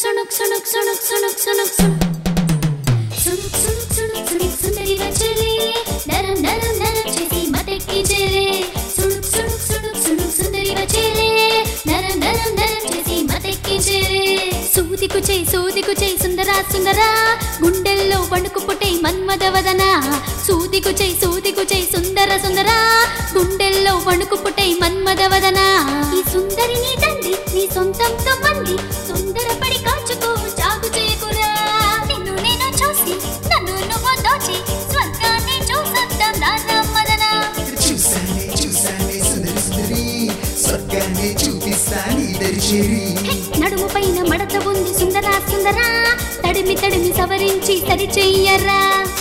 సుణుక్ సుణుక్ సుణుక్ సుణుక్ సుణుక్ సుణుక్ సుణుక్ సుణుక్ సుణుక్ సుణుక్ సుందరిగా చెలే నరం నరం నరం చేసి మతెక్కి చెలే సుణుక్ సుణుక్ సుణుక్ సుణుక్ సుందరిగా చెలే నరం నరం నరం చేసి మతెక్కి చెలే సూదికు చే సూదికు చే సుందరా సుందరా గుండెల్లో వణుకు పుట్టే మన్మదవదన సూదికు చే సూదికు చే సుందర సుందరా గుండెల్లో వణుకు పుట్టే మన్మదవదన ఈ సుందరిని తండ్రి నీ సొంతంతో మంది సుందరపడి కాచుకో జాగు చేయకురా నిన్ను నేను చూసి నన్ను నువ్వు దోచి స్వర్గాన్ని చూసొద్దాం నాన్న మదన చూసానే చూసానే సుందరి సుందరి స్వర్గాన్ని చూపిస్తాని దరిచేరి హే, నడుము పైన మడత ఉంది సుందరా సుందరా తడిమి తడిమి సవరించి సరి చెయ్యరా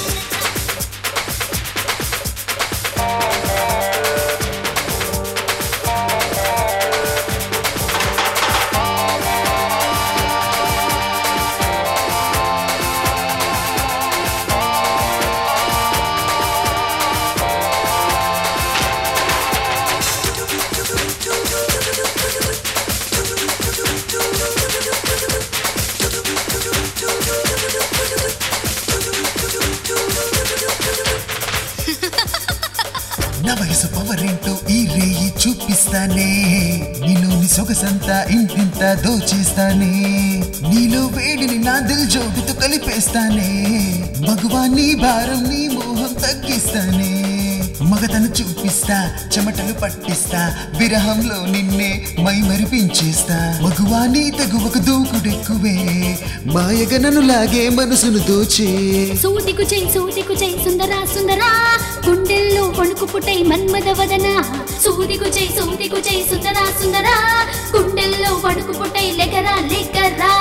నా వయసు పవరేంటో ఈ రేయి చూపిస్తానే నీలోని సొగసంతా ఇంటింత దోచేస్తానే నీలో వేడిని నా దిల్ జోడితో కలిపేస్తానే మగువా నీ భారం నీ మోహం తగ్గిస్తానే మగతను చూపిస్తా చెమటలు పట్టిస్తా విరహంలో నిన్నే మై మరిపించేస్తా మగువా నీ తగువకు దూకుడెక్కువే మాయగ నన్ను లాగే మనసును దోచే సూదికు చై సూదికు చై సుందరా సుందరా గుండెల్లో వణుకు పుట్టై మన్మద వదన సూదికు చై సూదికు చై సుందరా సుందరా గుండెల్లో వణుకు పుట్టై లెగరా లెగరా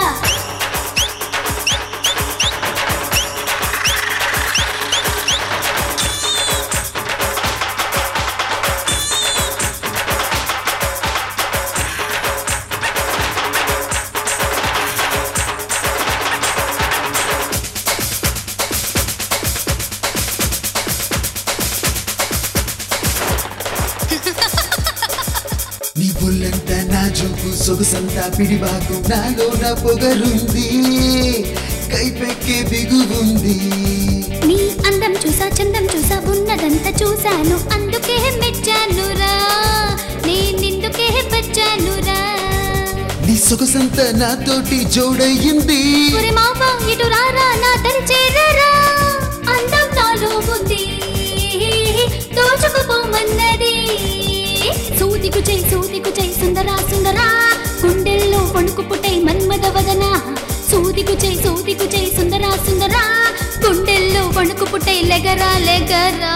నీ బుల్లంతా నా చూపు సొగసంతా పిడిబాకు నాలో నా పొగరుంది కైపెక్కే బిగువుంది నీ అందం చూసా చందం చూసా ఉన్నదంతా చూశాను అందుకే మెచ్చానురా నేనిందుకే వచ్చానురా నీ సొగసంతా నాతోటి జోడయ్యింది ఒరే మావ ఇటు రారా నా దరి చేరరా అందం నాలో ఉంది దోచుకుపోమన్నది సూదికు చై సూదికు చై సుందరా సుందరా గుండెల్లో వణుకు పుట్టై మన్మద వదన సూదికు చై సూదికు చై సుందరా సుందరా గుండెల్లో వణుకు పుట్టై లెగరా లెగరా